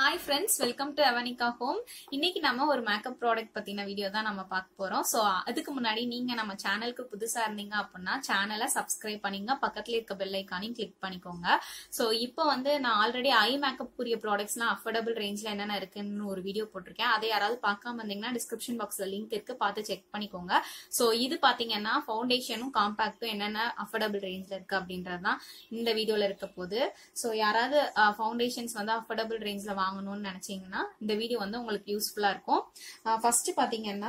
hi friends welcome to Avanika home இன்னைக்கு நம்ம ஒரு மேக்கப் ப்ராடக்ட் பத்தின வீடியோ தான் நம்ம பார்க்க போறோம் ஸோ அதுக்கு முன்னாடி நீங்க நம்ம சேனலுக்கு புதுசா இருந்தீங்க அப்படின்னா சேனலை சப்ஸ்கிரைப் பண்ணிங்க பக்கத்துல இருக்க பெல் ஐக்கானையும் கிளிக் பண்ணிக்கோங்க ஸோ இப்போ வந்து நான் ஆல்ரெடி ஐ மேக்கப் கூடிய ப்ராடக்ட்ஸ்லாம் அஃபோர்டபுள் ரேஞ்சில் என்னென்ன இருக்குன்னு ஒரு வீடியோ போட்டிருக்கேன் அதை யாராவது பார்க்காம இருந்தீங்கன்னா டிஸ்கிரிப்ஷன் பாக்ஸ்ல லிங்க் இருக்கு பார்த்து செக் பண்ணிக்கோங்க ஸோ இது பாத்தீங்கன்னா ஃபவுண்டேஷனும் காம்பாக்டும் என்னென்ன அஃபோர்டபுள் ரேஞ்சில் இருக்கு அப்படின்றது தான் இந்த வீடியோல இருக்க போகுது ஸோ யாராவது ஃபவுண்டேஷன்ஸ் வந்து அஃபோர்டபுள் ரேஞ்சில் வாங்கணும்னு நினைச்சீங்கன்னா இந்த வீடியோ வந்து உங்களுக்கு யூஸ்ஃபுல்லா இருக்கும் ஃபர்ஸ்ட் பாத்தீங்கன்னா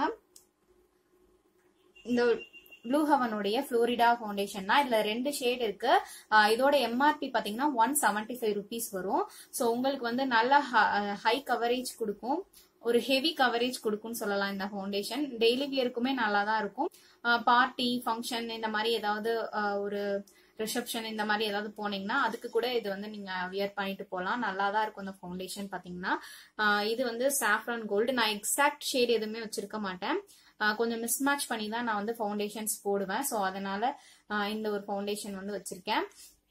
இந்த ப்ளூ ஹவனுடைய ஃப்ளோரிடா ஃபவுண்டேஷன் தான் இதுல ரெண்டு ஷேட் இருக்கு ஆஹ் இதோட எம்ஆர்பி பாத்தீங்கன்னா ஒன் செவன்டி ஃபைவ் ருபீஸ் வரும் ஸோ உங்களுக்கு வந்து நல்ல ஹை கவரேஜ் கொடுக்கும் ஒரு ஹெவி கவரேஜ் கொடுக்கும்னு சொல்லலாம் இந்த ஃபவுண்டேஷன் டெய்லி வியருக்குமே நல்லா தான் இருக்கும் பார்ட்டி ஃபங்க்ஷன் இந்த மாதிரி ஏதாவது ஆஹ் ஒரு ரிசப்ஷன் இந்த மாதிரி ஏதாவது போனீங்கன்னா அதுக்கு கூட இது வந்து நீங்க வியர் பண்ணிட்டு போகலாம் நல்லா தான் இருக்கும் இந்த ஃபவுண்டேஷன் பாத்தீங்கன்னா ஆஹ் இது வந்து சாஃப்ரான் கோல்டு நான் எக்ஸாக்ட் ஷேட் எதுவுமே வச்சிருக்க மாட்டேன் ஆஹ் கொஞ்சம் மிஸ்மேட்ச் பண்ணி தான் நான் வந்து ஃபவுண்டேஷன்ஸ் போடுவேன் ஸோ அதனால ஆஹ் இந்த ஒரு ஃபவுண்டேஷன் வந்து வச்சிருக்கேன்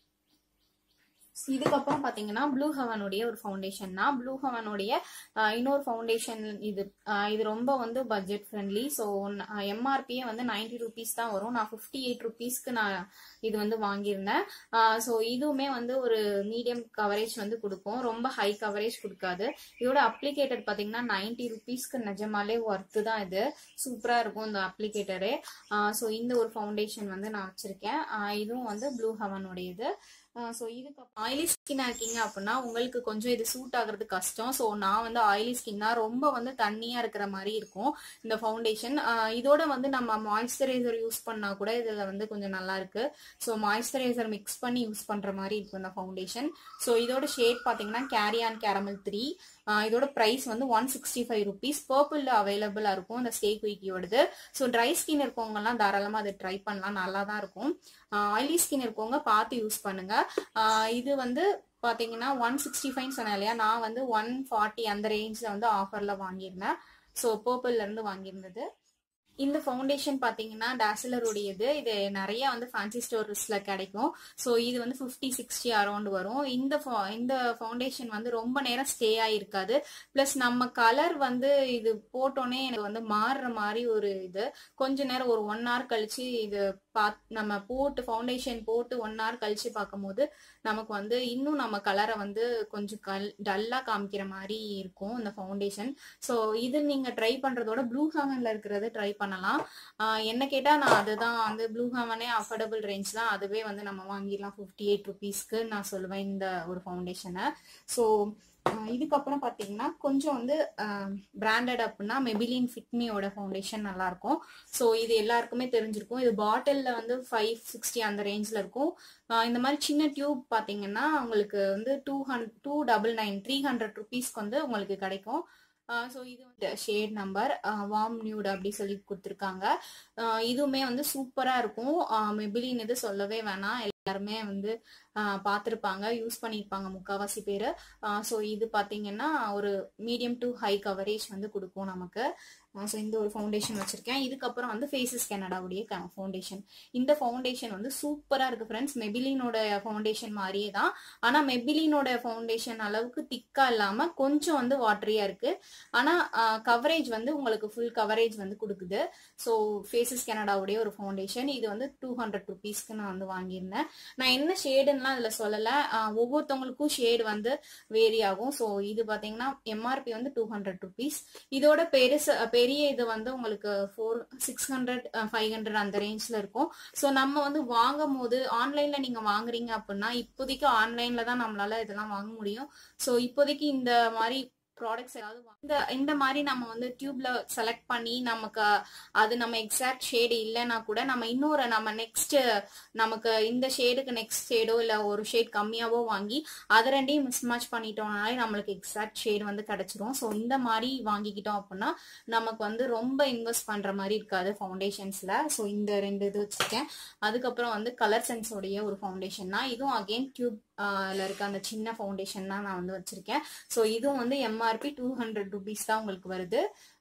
இதுக்கப்புறம் பாத்தீங்கன்னா ப்ளூ ஹவனுடைய ஒரு ஃபவுண்டேஷன் தான் ப்ளூ ஹவனுடைய இன்னொரு ஃபவுண்டேஷன் இது ஆஹ் இது ரொம்ப வந்து பட்ஜெட் ஃப்ரெண்ட்லி ஸோ எம்ஆர்பியே வந்து நைன்டி ருபீஸ் தான் வரும் நான் ஃபிஃப்டி எயிட் ருபீஸ்க்கு நான் இது வந்து வாங்கியிருந்தேன் ஸோ இதுவுமே வந்து ஒரு மீடியம் கவரேஜ் வந்து கொடுக்கும் ரொம்ப ஹை கவரேஜ் கொடுக்காது இதோட அப்ளிகேட்டர் பாத்தீங்கன்னா நைன்டி ருபீஸ்க்கு நிஜமாலே ஒர்த்து தான் இது சூப்பரா இருக்கும் இந்த அப்ளிகேட்டரு ஸோ இந்த ஒரு ஃபவுண்டேஷன் வந்து நான் வச்சிருக்கேன் இதுவும் வந்து ப்ளூ ஹவனுடையது ஸோ இதுக்கு ஆயிலி ஸ்கின்னா இருக்கீங்க அப்படின்னா உங்களுக்கு கொஞ்சம் இது சூட் ஆகுறது கஷ்டம் ஸோ நான் வந்து ஆயிலி ஸ்கின்னா ரொம்ப வந்து தண்ணியா இருக்கிற மாதிரி இருக்கும் இந்த ஃபவுண்டேஷன் இதோட வந்து நம்ம மாய்ஸ்சரைசர் யூஸ் பண்ணா கூட இதுல வந்து கொஞ்சம் நல்லா இருக்கு ஸோ மாய்ஸ்சரைசர் மிக்ஸ் பண்ணி யூஸ் பண்ற மாதிரி இருக்கும் இந்த ஃபவுண்டேஷன் ஸோ இதோட ஷேட் பாத்தீங்கன்னா கேரி ஆன் கேரமல் த்ரீ இதோட ப்ரைஸ் வந்து one sixty five rupees purple அவைலபிளா இருக்கும் இந்த ஸ்டே குயிக்கியோடது ஸோ ட்ரை ஸ்கின் இருக்கவங்கலாம் தாராளமாக அதை ட்ரை பண்ணலாம் நல்லா தான் இருக்கும் ஆயிலி ஸ்கின் இருக்கவங்க பார்த்து யூஸ் பண்ணுங்க இது வந்து பாத்தீங்கன்னா ஒன் சிக்ஸ்டி ஃபைவ் சொன்னேன் இல்லையா நான் வந்து ஒன் ஃபார்ட்டி அந்த ரேஞ்சில் வந்து ஆஃபரில் வாங்கியிருந்தேன் ஸோ பர்பிள்ல இருந்து வாங்கியிருந்தது இந்த ஃபவுண்டேஷன் பாத்தீங்கன்னா டாசிலருடையது இது நிறைய வந்து ஃபேன்சி ஸ்டோர்ஸ்ல கிடைக்கும் ஸோ இது வந்து ஃபிஃப்டி சிக்ஸ்டி அரௌண்ட் வரும் இந்த இந்த ஃபவுண்டேஷன் வந்து ரொம்ப நேரம் ஸ்டே ஆயிருக்காது பிளஸ் நம்ம கலர் வந்து இது போட்டோன்னே எனக்கு வந்து மாறுற மாதிரி ஒரு இது கொஞ்ச நேரம் ஒரு ஒன் ஹவர் கழிச்சு இது பாத் நம்ம போட்டு ஃபவுண்டேஷன் போட்டு ஒன் ஹவர் கழிச்சு பார்க்கும்போது நமக்கு வந்து இன்னும் நம்ம கலரை வந்து கொஞ்சம் கல் டல்லா காமிக்கிற மாதிரி இருக்கும் இந்த ஃபவுண்டேஷன் ஸோ இது நீங்க ட்ரை பண்றதோட ப்ளூ ஹெவன்ல இருக்கிறது ட்ரை பண்ணலாம் என்ன கேட்டா நான் அதுதான் வந்து ப்ளூ ஹெவனே அஃபோர்டபுள் ரேஞ்ச் தான் அதுவே வந்து நம்ம வாங்கிடலாம் ஃபிஃப்டி எயிட் ருபீஸ்க்கு நான் சொல்லுவேன் இந்த ஒரு ஃபவுண்டேஷனை ஸோ இதுக்கப்புறம் பார்த்தீங்கன்னா கொஞ்சம் வந்து பிராண்டட் அப்படின்னா மெபிலின் ஃபிட்மியோட ஃபவுண்டேஷன் நல்லா இருக்கும் ஸோ இது எல்லாருக்குமே தெரிஞ்சிருக்கும் இது பாட்டிலில் வந்து ஃபைவ் சிக்ஸ்டி அந்த ரேஞ்சில் இருக்கும் இந்த மாதிரி சின்ன டியூப் பார்த்தீங்கன்னா உங்களுக்கு வந்து two hundred two double nine three hundred ருபீஸ்க்கு வந்து உங்களுக்கு கிடைக்கும் ஸோ இது வந்து ஷேட் நம்பர் வார்ம் நியூட் அப்படி சொல்லி கொடுத்துருக்காங்க இதுவுமே வந்து சூப்பராக இருக்கும் மெபிலின் இது சொல்லவே வேணாம் எல்லாருமே வந்து பார்த்துருப்பாங்க யூஸ் பண்ணியிருப்பாங்க முக்கால்வாசி பேர் ஸோ இது பார்த்தீங்கன்னா ஒரு மீடியம் டு ஹை கவரேஜ் வந்து கொடுக்கும் நமக்கு ஸோ இந்த ஒரு ஃபவுண்டேஷன் வச்சிருக்கேன் இதுக்கப்புறம் வந்து ஃபேஸஸ் கனடாவுடைய ஃபவுண்டேஷன் இந்த ஃபவுண்டேஷன் வந்து சூப்பராக இருக்கு ஃப்ரெண்ட்ஸ் மெபிலினோட ஃபவுண்டேஷன் மாதிரியே தான் ஆனால் மெபிலினோட ஃபவுண்டேஷன் அளவுக்கு திக்காக இல்லாமல் கொஞ்சம் வந்து வாட்டரியாக இருக்கு ஆனால் கவரேஜ் வந்து உங்களுக்கு ஃபுல் கவரேஜ் வந்து கொடுக்குது ஸோ ஃபேஸஸ் கனடாவுடைய ஒரு ஃபவுண்டேஷன் இது வந்து டூ ஹண்ட்ரட் ருபீஸ்க்கு நான் வந்து வாங்கியிருந்தேன் நான் என்ன ஷேடுன்னா இதில் சொல்லலை ஒவ்வொருத்தவங்களுக்கும் ஷேடு வந்து வேரி ஆகும் ஸோ இது பார்த்தீங்கன்னா எம்ஆர்பி வந்து டூ ஹண்ட்ரட் ருபீஸ் இதோட பெருசு பெரிய இது வந்து உங்களுக்கு four six hundred five hundred அந்த ரேஞ்சில் இருக்கும் ஸோ நம்ம வந்து வாங்கும் போது ஆன்லைனில் நீங்கள் வாங்குறீங்க அப்படின்னா இப்போதைக்கு ஆன்லைனில் தான் நம்மளால இதெல்லாம் வாங்க முடியும் ஸோ இப்போதைக்கு இந்த மாதிரி ப்ராடக்ட்ஸ் ஏதாவது இந்த இந்த மாதிரி நம்ம வந்து டியூப்ல செலக்ட் பண்ணி நமக்கு அது நம்ம எக்ஸாக்ட் ஷேடு இல்லைன்னா கூட நம்ம இன்னொரு நம்ம நெக்ஸ்ட் நமக்கு இந்த ஷேடுக்கு நெக்ஸ்ட் ஷேடோ இல்லை ஒரு ஷேட் கம்மியாவோ வாங்கி அதை ரெண்டையும் மிஸ் மேட்ச் பண்ணிட்டோம்னாலே நம்மளுக்கு எக்ஸாக்ட் ஷேடு வந்து கிடைச்சிரும் ஸோ இந்த மாதிரி வாங்கிக்கிட்டோம் அப்படின்னா நமக்கு வந்து ரொம்ப இன்வெஸ்ட் பண்ற மாதிரி இருக்காது ஃபவுண்டேஷன்ஸ்ல ஸோ இந்த ரெண்டு இது வச்சிருக்கேன் அதுக்கப்புறம் வந்து கலர் சென்ஸோடைய ஒரு ஃபவுண்டேஷன் தான் இதுவும் அகெயின் டியூப் இருக்க அந்த சின்ன ஃபவுண்டேஷன் தான் நான் வந்து வச்சிருக்கேன் ஸோ இதுவும் வந்து எம்ஆர்பி டூ ஹண்ட்ரட் ருபீஸ் தான் உங்களுக்கு வருது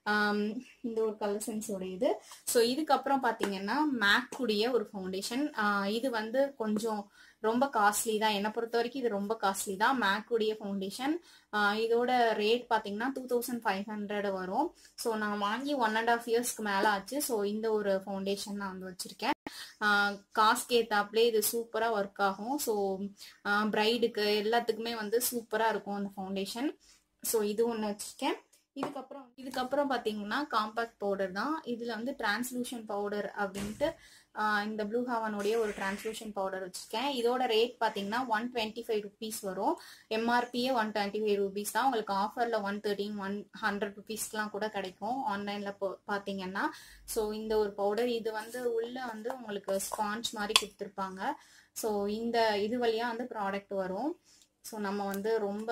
இந்த ஒரு கலர் சென்ஸோட இது ஸோ இதுக்கப்புறம் பார்த்தீங்கன்னா மேக்குடைய ஒரு ஃபவுண்டேஷன் இது வந்து கொஞ்சம் ரொம்ப காஸ்ட்லி தான் என்னை பொறுத்த வரைக்கும் இது ரொம்ப காஸ்ட்லி தான் மேக்குடைய ஃபவுண்டேஷன் இதோட ரேட் பார்த்தீங்கன்னா டூ தௌசண்ட் ஃபைவ் ஹண்ட்ரட் வரும் ஸோ நான் வாங்கி ஒன் அண்ட் ஆஃப் இயர்ஸ்க்கு மேலே ஆச்சு ஸோ இந்த ஒரு ஃபவுண்டேஷன் நான் வந்து வச்சுருக்கேன் காஸ்க்கு ஏத்தாப்புலே இது சூப்பராக ஒர்க் ஆகும் ஸோ பிரைடுக்கு எல்லாத்துக்குமே வந்து சூப்பராக இருக்கும் அந்த ஃபவுண்டேஷன் ஸோ இது ஒன்று வச்சுருக்கேன் இதுக்கப்புறம் இதுக்கப்புறம் பார்த்தீங்கன்னா காம்பாக்ட் பவுடர் தான் இதில் வந்து டிரான்ஸ்லூஷன் பவுடர் அப்படின்ட்டு இந்த ப்ளூ ஹாவனுடைய ஒரு டிரான்ஸ்லூஷன் பவுடர் வச்சுருக்கேன் இதோட ரேட் பார்த்தீங்கன்னா ஒன் டுவெண்ட்டி ஃபைவ் ருபீஸ் வரும் எம்ஆர்பியே ஒன் டுவெண்ட்டி ஃபைவ் ருபீஸ் தான் உங்களுக்கு ஆஃபரில் ஒன் தேர்ட்டின் ஒன் ஹண்ட்ரட் ருபீஸ்க்குலாம் கூட கிடைக்கும் ஆன்லைனில் பார்த்தீங்கன்னா ஸோ இந்த ஒரு பவுடர் இது வந்து உள்ளே வந்து உங்களுக்கு ஸ்பாஞ்ச் மாதிரி கொடுத்துருப்பாங்க ஸோ இந்த இது வழியாக வந்து ப்ராடக்ட் வரும் ஸோ நம்ம வந்து ரொம்ப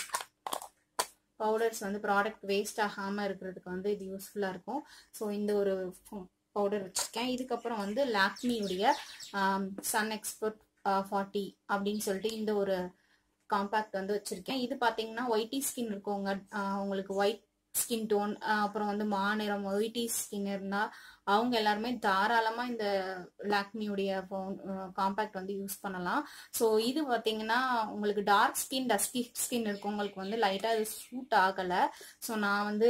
பவுடர்ஸ் வந்து ப்ராடக்ட் வேஸ்ட் ஆகாமல் இருக்கிறதுக்கு வந்து இது யூஸ்ஃபுல்லாக இருக்கும் ஸோ இந்த ஒரு பவுடர் வச்சுருக்கேன் இதுக்கப்புறம் வந்து லாக்மியுடைய சன் எக்ஸ்பர்ட் ஃபார்ட்டி அப்படின்னு சொல்லிட்டு இந்த ஒரு காம்பேக்ட் வந்து வச்சுருக்கேன் இது பார்த்தீங்கன்னா ஒயிட்டி ஸ்கின் இருக்கவங்க உங்களுக்கு ஒயிட் ஸ்கின் டோன் அப்புறம் வந்து மாநிறம் ஒயிட்டி ஸ்கின் இருந்தால் அவங்க எல்லாருமே தாராளமாக இந்த லாக்மியுடைய காம்பேக்ட் வந்து யூஸ் பண்ணலாம் ஸோ இது பார்த்தீங்கன்னா உங்களுக்கு டார்க் ஸ்கின் டஸ்கி ஸ்கின் இருக்கவங்களுக்கு வந்து லைட்டாக இது சூட் ஆகலை ஸோ நான் வந்து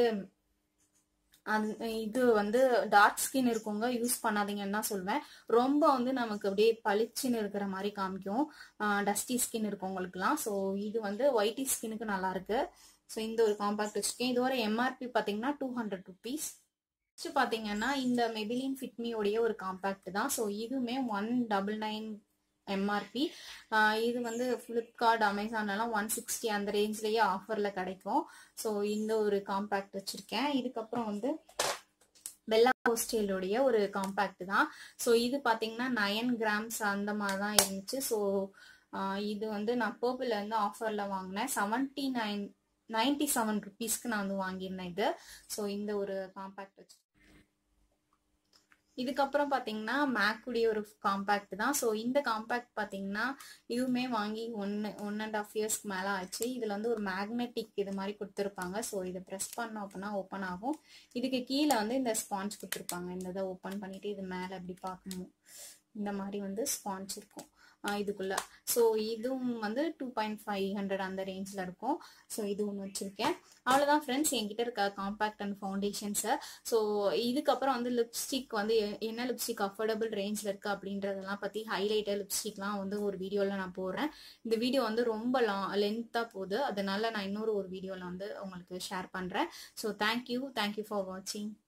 அந்த இது வந்து டார்க் ஸ்கின் இருக்கவங்க யூஸ் பண்ணாதீங்கன்னு தான் சொல்வேன் ரொம்ப வந்து நமக்கு அப்படியே பளிச்சுன்னு இருக்கிற மாதிரி காமிக்கும் டஸ்டி ஸ்கின் இருக்கவங்களுக்குலாம் ஸோ இது வந்து ஒயிட்டி ஸ்கின்னுக்கு நல்லா இருக்கு ஸோ இந்த ஒரு காம்பாக்ட் வச்சுருக்கேன் இதோட எம்ஆர்பி பார்த்தீங்கன்னா டூ ஹண்ட்ரட் ருபீஸ் நெக்ஸ்ட் பார்த்தீங்கன்னா இந்த மெபிலின் ஃபிட்மியோடைய ஒரு காம்பேக்ட் தான் ஸோ இதுவுமே ஒன் டபுள் நைன் எம்ஆர்பி இது வந்து ஃப்ளிப்கார்ட் அமேசான்லாம் ஒன் சிக்ஸ்டி அந்த ரேஞ்ச்லேயே ஆஃபரில் கிடைக்கும் ஸோ இந்த ஒரு காம்பேக்ட் வச்சுருக்கேன் இதுக்கப்புறம் வந்து பெல்லா ஹோஸ்டேலுடைய ஒரு காம்பேக்ட் தான் ஸோ இது பார்த்தீங்கன்னா நயன் கிராம்ஸ் அந்த மாதிரி தான் இருந்துச்சு ஸோ இது வந்து நான் பர்பிள் வந்து ஆஃபரில் வாங்கினேன் செவன்ட்டி நைன் நைன்டி செவன் ருபீஸ்க்கு நான் வந்து வாங்கியிருந்தேன் இது ஸோ இந்த ஒரு காம்பேக்ட் வச்சு இதுக்கப்புறம் பார்த்தீங்கன்னா மேக்குடைய ஒரு காம்பேக்ட் தான் ஸோ இந்த காம்பேக்ட் பார்த்தீங்கன்னா இதுவுமே வாங்கி ஒன்று ஒன் அண்ட் ஆஃப் இயர்ஸ்க்கு மேலே ஆச்சு இதில் வந்து ஒரு மேக்னெட்டிக் இது மாதிரி கொடுத்துருப்பாங்க ஸோ இதை ப்ரெஸ் பண்ணோம் அப்படின்னா ஓப்பன் ஆகும் இதுக்கு கீழே வந்து இந்த ஸ்பாஞ்ச் கொடுத்துருப்பாங்க இந்த இதை ஓப்பன் பண்ணிவிட்டு இது மேலே அப்படி பார்க்கணும் இந்த மாதிரி வந்து ஸ்பாஞ்ச் இருக்கும் இதுக்குள்ள ஸோ இதுவும் வந்து டூ பாயிண்ட் ஃபைவ் ஹண்ட்ரட் அந்த ரேஞ்சில் இருக்கும் ஸோ இது ஒன்று வச்சுருக்கேன் அவ்வளோதான் ஃப்ரெண்ட்ஸ் என்கிட்ட இருக்க காம்பேக்ட் அண்ட் ஃபவுண்டேஷன்ஸை ஸோ இதுக்கப்புறம் வந்து லிப்ஸ்டிக் வந்து என்ன லிப்ஸ்டிக் அஃபோர்டபுள் ரேஞ்சில் இருக்குது அப்படின்றதெல்லாம் பற்றி ஹைலைட்டர் லிப்ஸ்டிக்லாம் வந்து ஒரு வீடியோவில் நான் போடுறேன் இந்த வீடியோ வந்து ரொம்ப லா லென்த்தாக போகுது அதனால நான் இன்னொரு ஒரு வீடியோவில் வந்து உங்களுக்கு ஷேர் பண்ணுறேன் ஸோ தேங்க்யூ தேங்க்யூ ஃபார் வாட்சிங்